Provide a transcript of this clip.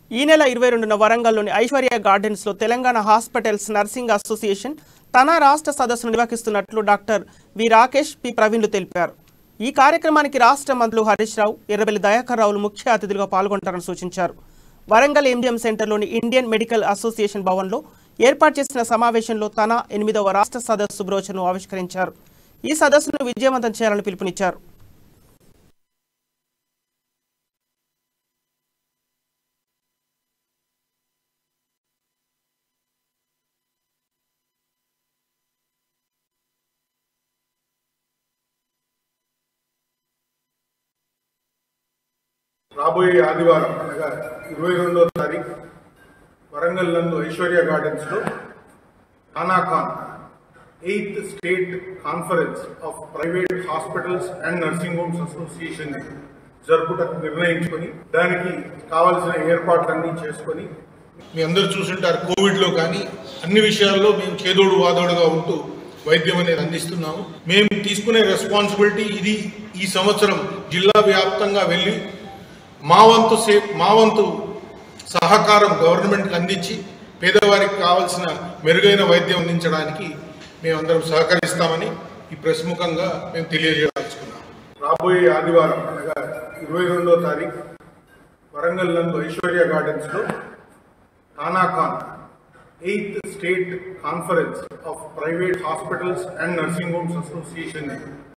ఈ నెల ఇరవై రెండున వరంగల్లోని ఐశ్వర్య గార్డెన్స్లో తెలంగాణ హాస్పిటల్స్ నర్సింగ్ అసోసియేషన్ తన రాష్ట్ర సదస్సును నిర్వహిస్తున్నట్లు డాక్టర్ వి రాకేష్ పి ప్రవీణ్లు తెలిపారు ఈ కార్యక్రమానికి రాష్ట్ర మంత్రులు హరీష్ రావు ఎర్రబెల్లి దయాకర్ రావులు ముఖ్య అతిథులుగా పాల్గొంటారని సూచించారు వరంగల్ ఎండిఎం సెంటర్లోని ఇండియన్ మెడికల్ అసోసియేషన్ భవన్లో ఏర్పాటు చేసిన సమావేశంలో తన ఎనిమిదవ రాష్ట్ర సదస్సు బ్రోచర్ను ఆవిష్కరించారు ఈ సదస్సును విజయవంతం చేయాలని పిలుపునిచ్చారు రాబోయే ఆదివారం అనగా ఇరవై రెండో తారీఖు వరంగల్ నందు ఐశ్వర్య గార్డెన్స్ లో ఖాన్ eighth state conference of private hospitals and nursing homes association జరుపుటకు నిర్ణయించుకొని దానికి కావలసిన ఏర్పాట్లన్నీ చేసుకొని మీ అందరూ చూసుంటారు కోవిడ్ లో కానీ అన్ని విషయాల్లో మేము చేదోడు వాదోడుగా ఉంటూ వైద్యం అనేది అందిస్తున్నాము మేము తీసుకునే రెస్పాన్సిబిలిటీ ఇది ఈ సంవత్సరం జిల్లా వ్యాప్తంగా వెళ్ళి మా వంతు సే మా వంతు సహకారం గవర్నమెంట్కి అందించి పేదవారికి కావాల్సిన మెరుగైన వైద్యం అందించడానికి మేమందరం సహకరిస్తామని ఈ ప్రెస్ ముఖంగా మేము తెలియజేయదలుచుకున్నాం రాబోయే ఆదివారం అనగా ఇరవై రెండో తారీఖు వరంగల్ నందు ఐశ్వర్య గార్డెన్స్ లో ఖాన్ eighth state conference of private hospitals and nursing homes association